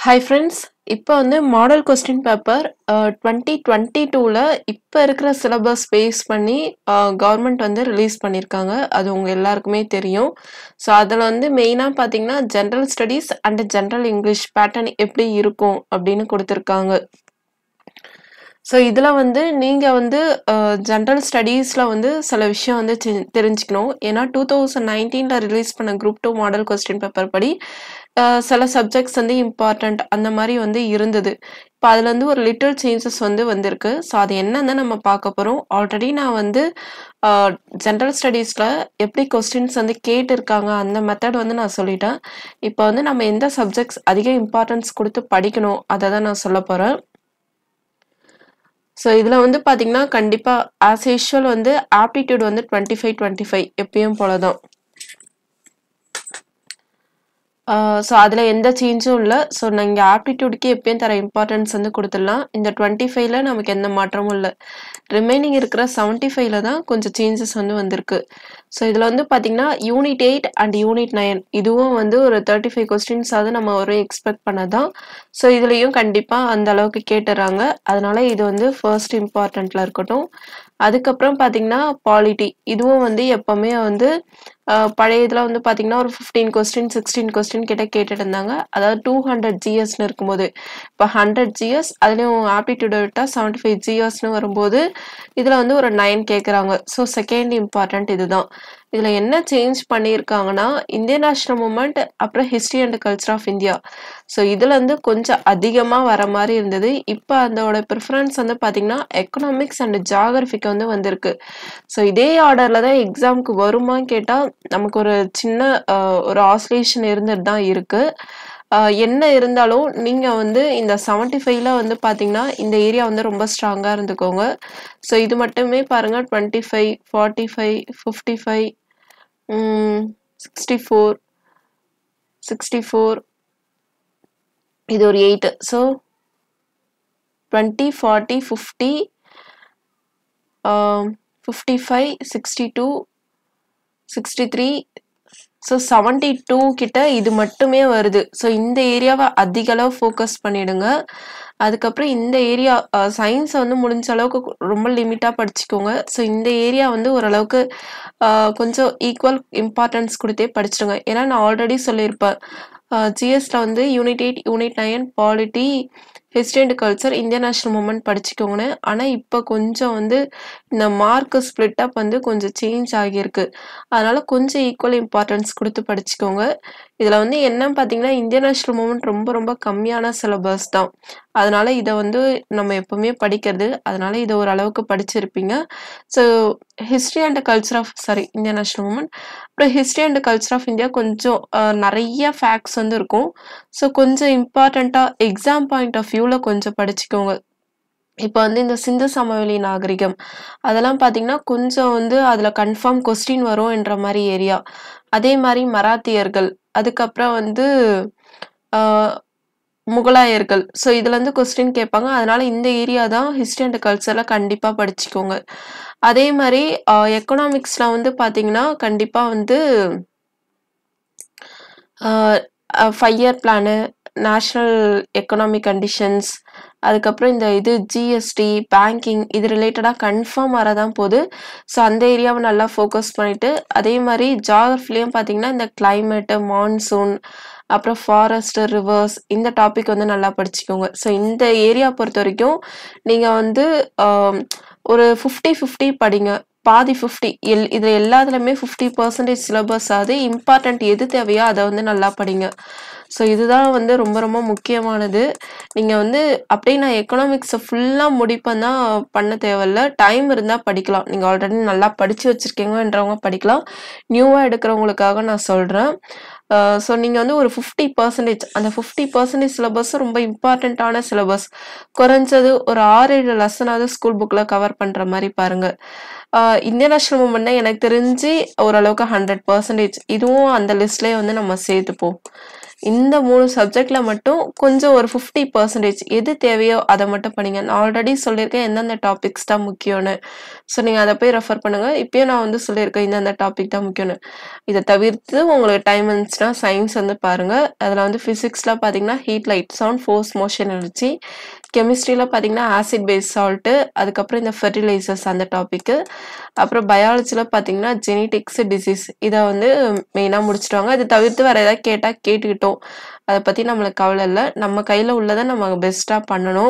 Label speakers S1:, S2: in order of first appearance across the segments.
S1: hi friends இப்போ வந்து model question paper twenty twenty டூவில் இப்போ இருக்கிற சிலபஸ் பேஸ் பண்ணி கவர்மெண்ட் வந்து ரிலீஸ் பண்ணியிருக்காங்க அது உங்கள் எல்லாருக்குமே தெரியும் ஸோ அதில் வந்து மெயினாக பார்த்தீங்கன்னா general studies and general English pattern எப்படி இருக்கும் அப்படின்னு கொடுத்துருக்காங்க ஸோ இதில் வந்து நீங்கள் வந்து ஜென்ரல் ஸ்டடீஸில் வந்து சில விஷயம் வந்து தெ- தெரிஞ்சுக்கணும் ஏன்னா டூ தௌசண்ட் நைன்டீனில் ரிலீஸ் பண்ண group two model question paper படி அஹ், சில சப்ஜெக்ட்ஸ் வந்து இம்பார்ட்டண்ட் அந்த மாதிரி வந்து இருந்தது இப்போ அதில் வந்து ஒரு லிட்டில் சேஞ்சஸ் வந்து வந்திருக்கு ஸோ அது என்னன்னு நம்ம பார்க்க போகிறோம் ஆல்ரெடி நான் வந்து ஜென்ரல் ஸ்டடீஸில் எப்படி கொஸ்டின்ஸ் வந்து கேட்டிருக்காங்க அந்த மெத்தட் வந்து நான் சொல்லிட்டேன் இப்போ வந்து நம்ம எந்த சப்ஜெக்ட்ஸ் அதிக இம்பார்ட்டன்ஸ் கொடுத்து படிக்கணும் அதை தான் நான் சொல்ல போகிறேன் ஸோ இதில் வந்து பார்த்தீங்கன்னா கண்டிப்பாக ஆஸ் யூஷுவல் வந்து ஆப்டிடியூட் வந்து டுவெண்ட்டி ஃபைவ் டுவெண்ட்டி ஃபைவ் எப்பயும் போல தான் ஸோ அதில் எந்த சேஞ்சும் இல்லை ஸோ நீங்கள் ஆப்டிடியூடுக்கு எப்பயும் தர இம்பார்ட்டன்ஸ் வந்து கொடுத்துடலாம் இந்த டுவெண்ட்டி ஃபைவ்ல நமக்கு எந்த மாற்றமும் இல்லை ரிமைனிங் இருக்கிற செவன்ட்டி ஃபைவ்ல தான் கொஞ்சம் சேஞ்சஸ் வந்து வந்திருக்கு ஸோ இதில் வந்து பார்த்தீங்கன்னா unit eight and unit nine இதுவும் வந்து ஒரு தேர்ட்டி ஃபைவ் கொஸ்டின்ஸாவது நம்ம ஒரு எக்ஸ்பெக்ட் பண்ணதான் ஸோ இதுலேயும் கண்டிப்பாக அந்த அளவுக்கு கேட்டுறாங்க அதனால இது வந்து ஃபர்ஸ்ட் இம்பார்ட்டண்ட்டில் இருக்கட்டும் அதுக்கப்புறம் பார்த்தீங்கன்னா பாலிட்டி இதுவும் வந்து எப்போவுமே வந்து அஹ், பழைய இதில் வந்து பார்த்தீங்கன்னா ஒரு ஃபிஃப்டீன் கொஸ்டின் சிக்ஸ்டீன் கொஸ்டின் கிட்ட கேட்டுட்டு இருந்தாங்க அதாவது டூ ஹண்ட்ரட் ஜிஎஸ்னு இருக்கும்போது இப்போ ஹண்ட்ரட் ஜிஎஸ் அதுலேயும் ஆப்டிடியூட் விட்டால் செவன்ட்டி ஃபைவ் ஜிஎஸ்னு வரும்போது இதில் வந்து ஒரு நைன் கேட்குறாங்க ஸோ செகண்ட் இம்பார்ட்டன்ட் இதுதான் இதில் என்ன சேஞ்ச் பண்ணியிருக்காங்கன்னா இந்தியன் நேஷனல் மூமெண்ட் அப்புறம் history and culture of India so இதில் வந்து கொஞ்சம் அதிகமாக வர மாதிரி இருந்தது இப்போ அதோட ப்ரிஃபரன்ஸ் வந்து பார்த்தீங்கன்னா எக்கனாமிக்ஸ் அண்ட் ஜாகிரபிக்கு வந்து வந்திருக்கு ஸோ இதே ஆர்டரில் தான் எக்ஸாமுக்கு வருமான்னு கேட்டால் நமக்கு ஒரு சின்ன அஹ், ஒரு ஆஸ்லேஷன் இருந்துட்டு தான் இருக்குது ஆஹ் என்ன இருந்தாலும் நீங்கள் வந்து இந்த செவன்ட்டி ஃபைவ்ல வந்து பார்த்தீங்கன்னா இந்த ஏரியா வந்து ரொம்ப ஸ்ட்ராங்காக இருந்துக்கோங்க ஸோ இது மட்டுமே பாருங்கள் twenty five forty five fifty five sixty four sixty four இது ஒரு eight so twenty forty fifty fifty five sixty two sixty three so seventy two கிட்ட இது மட்டுமே வருது ஸோ இந்த ஏரியாவை அதிக அளவு ஃபோக்கஸ் பண்ணிடுங்க அதுக்கப்புறம் இந்த ஏரியா சயின்ஸை வந்து முடிஞ்ச அளவுக்கு ரொம்ப லிமிட்டாக படிச்சுக்கோங்க ஸோ இந்த ஏரியா வந்து ஓரளவுக்கு அஹ், கொஞ்சம் ஈக்குவல் இம்பார்ட்டன்ஸ் கொடுத்தே படிச்சிடுங்க ஏன்னா நான் ஆல்ரெடி சொல்லியிருப்பேன் ஜிஎஸ்ல வந்து unit eight unit nine polity history and culture Indian national movement படிச்சுக்கோங்கன்னு ஆனால் இப்போ கொஞ்சம் வந்து இந்த மார்க் ஸ்ப்ளிட் அப் வந்து கொஞ்சம் சேஞ்ச் ஆகியிருக்கு அதனால கொஞ்சம் ஈக்குவல் இம்பார்ட்டன்ஸ் கொடுத்து படிச்சுக்கோங்க இதில் வந்து என்னன்னு பார்த்தீங்கன்னா இந்தியன் நேஷனல் மூமெண்ட் ரொம்ப ரொம்ப கம்மியான சிலபஸ் தான் அதனால இதை வந்து நம்ம எப்பவுமே படிக்கிறது அதனால இதை ஓரளவுக்கு படிச்சிருப்பீங்க so history and culture of sorry Indian national movement அப்புறம் history and culture of India கொஞ்சம் அஹ், நிறைய ஃபேக்ட்ஸ் வந்து இருக்கும் ஸோ கொஞ்சம் இம்பார்ட்டண்ட்டாக எக்ஸாம் பாயிண்ட் ஆஃப் வியூவில் கொஞ்சம் படிச்சுக்கோங்க இப்போ வந்து இந்த சிந்து சமவெளி நாகரிகம் அதெல்லாம் பார்த்தீங்கன்னா கொஞ்சம் வந்து அதில் கன்ஃபார்ம் கொஸ்டின் வரும் என்ற மாதிரி ஏரியா அதே மாதிரி மராத்தியர்கள் அதுக்கப்புறம் வந்து ஆஹ், முகலாயர்கள் ஸோ இதுல இருந்து கொஸ்டின் கேட்பாங்க அதனால இந்த ஏரியா தான் ஹிஸ்ட்ரி அண்ட் கல்ச்சரில் கண்டிப்பாக படிச்சுக்கோங்க அதே மாதிரி எக்கனாமிக்ஸில் வந்து பார்த்தீங்கன்னா கண்டிப்பாக வந்து five year plan national economic conditions அதுக்கப்புறம் இந்த இது ஜிஎஸ்டி பேங்கிங் இது ரிலேட்டடாக கன்ஃபார்ம் வரதான் போகுது ஸோ அந்த ஏரியாவை நல்லா ஃபோக்கஸ் பண்ணிட்டு அதே மாதிரி ஜாகிரஃபிலையும் பார்த்தீங்கன்னா இந்த கிளைமேட்டு மான்சூன் அப்புறம் ஃபாரஸ்ட் ரிவர்ஸ் இந்த டாபிக் வந்து நல்லா படிச்சுக்கோங்க ஸோ இந்த ஏரியா பொறுத்த வரைக்கும் நீங்கள் வந்து ஆம், ஒரு ஃபிஃப்டி ஃபிஃப்டி படிங்க பாதி ஃபிஃப்டி எல் இதில் எல்லாத்துலேயுமே ஃபிஃப்டி பர்சன்டேஜ் சிலபஸ் ஆகுது இம்பார்ட்டண்ட் எது தேவையோ அதை வந்து நல்லா படிங்க ஸோ இதுதான் வந்து ரொம்ப ரொம்ப முக்கியமானது நீங்கள் வந்து அப்படியே நான் எக்கனாமிக்ஸை ஃபுல்லாக முடிப்பேன் தான் பண்ண தேவையில்ல டைம் இருந்தால் படிக்கலாம் நீங்கள் ஆல்ரெடி நல்லா படித்து வச்சுருக்கீங்கன்றவங்க படிக்கலாம் நியூவாக எடுக்கிறவங்களுக்காக நான் சொல்கிறேன் ஸோ நீங்கள் வந்து ஒரு ஃபிஃப்டி பர்சன்டேஜ் அந்த ஃபிஃப்டி பர்சன்டேஜ் சிலபஸ் ரொம்ப இம்பார்ட்டண்ட்டான சிலபஸ் குறைஞ்சது ஒரு ஆறு ஏழு லெசனாவது ஸ்கூல் புக்கில் கவர் பண்ணுற மாதிரி பாருங்கள் இந்தியன் நேஷனல் மூமெண்ட்னா எனக்கு தெரிஞ்சு ஓரளவுக்கு ஹண்ட்ரட் பர்சன்டேஜ் இதுவும் அந்த லிஸ்ட்லேயே வந்து நம்ம சேர்த்துப்போம் இந்த மூணு சப்ஜெக்ட்ல மட்டும் கொஞ்சம் ஒரு ஃபிஃப்டி பர்சன்டேஜ் எது தேவையோ அதை மட்டும் படிங்க நான் ஆல்ரெடி சொல்லியிருக்கேன் எந்தெந்த டாபிக்ஸ் தான் முக்கியம்னு ஸோ நீங்கள் அதை போய் ரெஃபர் பண்ணுங்க இப்பயும் நான் வந்து சொல்லியிருக்கேன் இந்தந்த டாபிக் தான் முக்கியம்னு இதை தவிர்த்து உங்களுக்கு டைம் இருந்துச்சுன்னா சயின்ஸ் வந்து பாருங்க அதில் வந்து ஃபிசிக்ஸில் பார்த்தீங்கன்னா heat light sound force motion energy கெமிஸ்ட்ரியில் பார்த்தீங்கன்னா ஆசிட் பேஸ் சால்ட்டு அதுக்கப்புறம் இந்த ஃபெர்டிலைசர்ஸ் அந்த டாப்பிக்கு அப்புறம் பயாலஜியில் பார்த்தீங்கன்னா ஜெனட்டிக்ஸ் டிசீஸ் இதை வந்து மெயினாக முடிச்சிடுவாங்க இது தவிர்த்து வேறு ஏதாவது கேட்டால் கேட்டுக்கிட்டோம் அதை பற்றி நம்மளுக்கு கவலை இல்லை நம்ம கையில் உள்ளதை நம்ம பெஸ்ட்டாக பண்ணணும்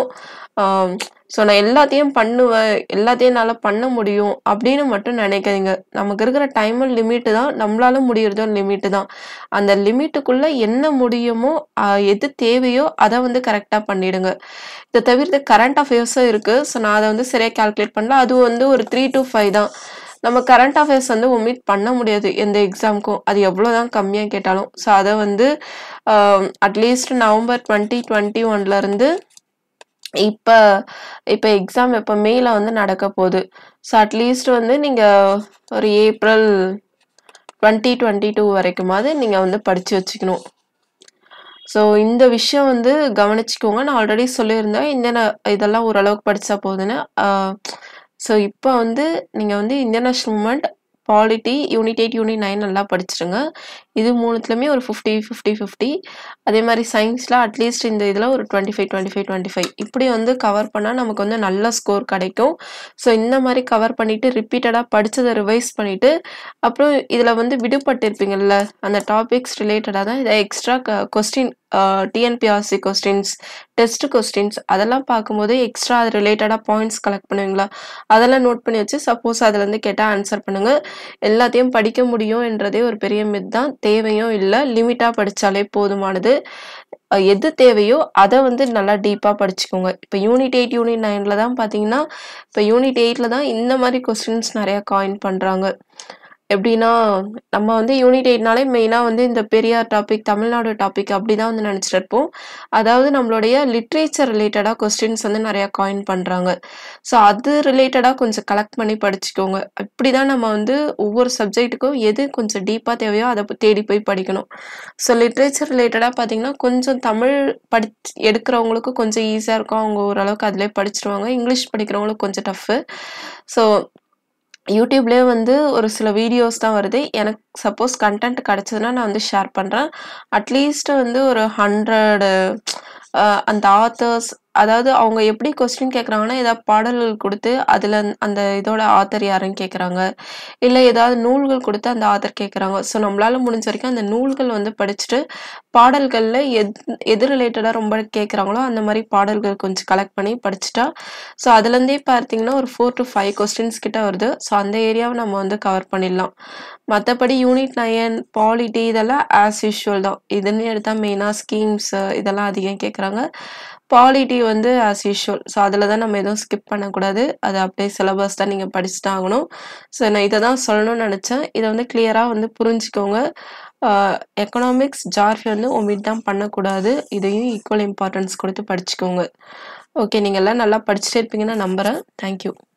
S1: ஸோ நான் எல்லாத்தையும் பண்ணுவேன் எல்லாத்தையும் என்னால் பண்ண முடியும் அப்படின்னு மட்டும் நினைக்காதீங்க நமக்கு இருக்கிற டைமும் லிமிட்டு தான் நம்மளால முடியறதும் லிமிட்டு தான் அந்த லிமிட்டுக்குள்ளே என்ன முடியுமோ ஆஹ் எது தேவையோ அதை வந்து கரெக்டாக பண்ணிடுங்க இதை தவிர்த்து கரண்ட் அஃபேர்ஸும் இருக்குது ஸோ நான் அதை வந்து சரியாக கால்குலேட் பண்ணல அது வந்து ஒரு த்ரீ டு ஃபைவ் தான் நம்ம கரண்ட் அஃபேர்ஸ் வந்து ஒமிட் பண்ண முடியாது எந்த எக்ஸாமுக்கும் அது எவ்வளோ தான் கம்மியாக கேட்டாலும் ஸோ அதை வந்து அட்லீஸ்ட் நவம்பர் டுவெண்ட்டி டுவெண்ட்டி ஒன்லேருந்து இப்போ இப்போ எக்ஸாம் இப்போ மேல வந்து நடக்க போகுது ஸோ அட்லீஸ்ட் வந்து நீங்கள் ஒரு ஏப்ரல் டுவெண்ட்டி டுவெண்ட்டி டூ வரைக்குமாவது நீங்கள் வந்து படித்து வச்சுக்கணும் ஸோ இந்த விஷயம் வந்து கவனிச்சுக்கோங்க நான் ஆல்ரெடி சொல்லியிருந்தேன் இந்த இதெல்லாம் ஓரளவுக்கு படித்தா போதுன்னு ஸோ இப்போ வந்து நீங்கள் வந்து Indian national movement polity unit eight unit nine நல்லா படிச்சிருங்க இது மூணுத்துலையுமே ஒரு ஃபிஃப்டி ஃபிஃப்டி ஃபிஃப்டி அதே மாதிரி சயின்ஸில் அட்லீஸ்ட் இந்த இதில் ஒரு twenty five twenty five twenty five இப்படி வந்து கவர் பண்ணால் நமக்கு வந்து நல்ல ஸ்கோர் கிடைக்கும் ஸோ இந்த மாதிரி கவர் பண்ணிவிட்டு ரிப்பீட்டடாக படித்ததை ரிவைஸ் பண்ணிவிட்டு அப்புறம் இதில் வந்து விடுபட்டிருப்பீங்கள்ல அந்த டாபிக்ஸ் ரிலேட்டடாக தான் இதை extra question TNPSC questions test questions அதெல்லாம் பார்க்கும்போது எக்ஸ்ட்ரா அது ரிலேட்டடாக பாயிண்ட்ஸ் கலெக்ட் பண்ணுவீங்களா அதெல்லாம் நோட் பண்ணி வச்சு சப்போஸ் அதுலேருந்து கேட்டால் ஆன்சர் பண்ணுங்கள் எல்லாத்தையும் படிக்க முடியும் என்றதே ஒரு பெரிய மித் தான் தேவையும் இல்லை லிமிட்டாக படித்தாலே போதுமானது எது தேவையோ அதை வந்து நல்லா டீப்பாக படிச்சுக்கோங்க இப்போ யூனிட் எயிட் யூனிட் நைனில் தான் பார்த்தீங்கன்னா இப்போ யூனிட் எயிட்டில் தான் இந்த மாதிரி கொஸ்டின்ஸ் நிறையா காயின் பண்ணுறாங்க எப்படின்னா நம்ம வந்து யூனிட் எயிட்னாலே மெயினாக வந்து இந்த பெரியார் டாபிக் தமிழ்நாடு டாபிக் அப்படி தான் வந்து நினச்சிட்டு இருப்போம் அதாவது நம்மளுடைய லிட்ரேச்சர் ரிலேட்டடாக கொஸ்டின்ஸ் வந்து நிறையா காயின் பண்ணுறாங்க ஸோ அது ரிலேட்டடாக கொஞ்சம் கலெக்ட் பண்ணி படிச்சுக்கோங்க இப்படி தான் நம்ம வந்து ஒவ்வொரு சப்ஜெக்ட்டுக்கும் எது கொஞ்சம் டீப்பாக தேவையோ அதை தேடி போய் படிக்கணும் ஸோ லிட்ரேச்சர் ரிலேட்டடாக பார்த்தீங்கன்னா கொஞ்சம் தமிழ் படி எடுக்கிறவங்களுக்கு கொஞ்சம் ஈஸியாக இருக்கும் அவங்க ஓரளவுக்கு அதிலே படிச்சிருவாங்க இங்கிலீஷ் படிக்கிறவங்களுக்கு கொஞ்சம் டஃப்பு ஸோ யூடியூப்லேயே வந்து ஒரு சில வீடியோஸ் தான் வருது எனக்கு சப்போஸ் கண்டென்ட் கிடச்சதுன்னா நான் வந்து ஷேர் பண்ணுறேன் அட்லீஸ்ட் வந்து ஒரு ஹண்ட்ரடு அந்த ஆத்தர்ஸ் அதாவது அவங்க எப்படி கொஸ்டின் கேட்குறாங்கன்னா ஏதாவது பாடல்கள் கொடுத்து அதில் அந்த இதோட ஆத்தர் யாருன்னு கேட்குறாங்க இல்லை ஏதாவது நூல்கள் கொடுத்து அந்த ஆத்தர் கேட்குறாங்க ஸோ நம்மளால முடிஞ்ச வரைக்கும் அந்த நூல்கள் வந்து படிச்சுட்டு பாடல்களில் எத் எது ரிலேட்டடாக ரொம்ப கேட்குறாங்களோ அந்த மாதிரி பாடல்கள் கொஞ்சம் கலெக்ட் பண்ணி படிச்சுட்டா ஸோ அதுலேருந்தே பார்த்தீங்கன்னா ஒரு ஃபோர் டு ஃபைவ் கொஸ்டின்ஸ் கிட்ட வருது ஸோ அந்த ஏரியாவை நம்ம வந்து கவர் பண்ணிடலாம் மற்றபடி யூனிட் நயன் பாலிட்டி இதெல்லாம் ஆஸ் யூஷுவல் தான் இதுன்னு எடுத்தால் மெயினாக ஸ்கீம்ஸ் இதெல்லாம் அதிகம் கேட்குறாங்க பாலிட்டி வந்து ஆஸ் யூஷுவல் ஸோ அதில் தான் நம்ம எதுவும் ஸ்கிப் பண்ணக்கூடாது அது அப்படியே சிலபஸ் தான் நீங்கள் படிச்சு தான் ஆகணும் ஸோ நான் இதை தான் சொல்லணும்னு நினச்சேன் இதை வந்து கிளியராக வந்து புரிஞ்சுக்கோங்க எக்கனாமிக்ஸ் ஜார்ஃபி வந்து ஒமிட் தான் பண்ணக்கூடாது இதையும் ஈக்குவல் இம்பார்ட்டன்ஸ் கொடுத்து படிச்சுக்கோங்க ஓகே நீங்கள் எல்லாம் நல்லா படிச்சுட்டே இருப்பீங்கன்னு நம்புகிறேன் தேங்க்யூ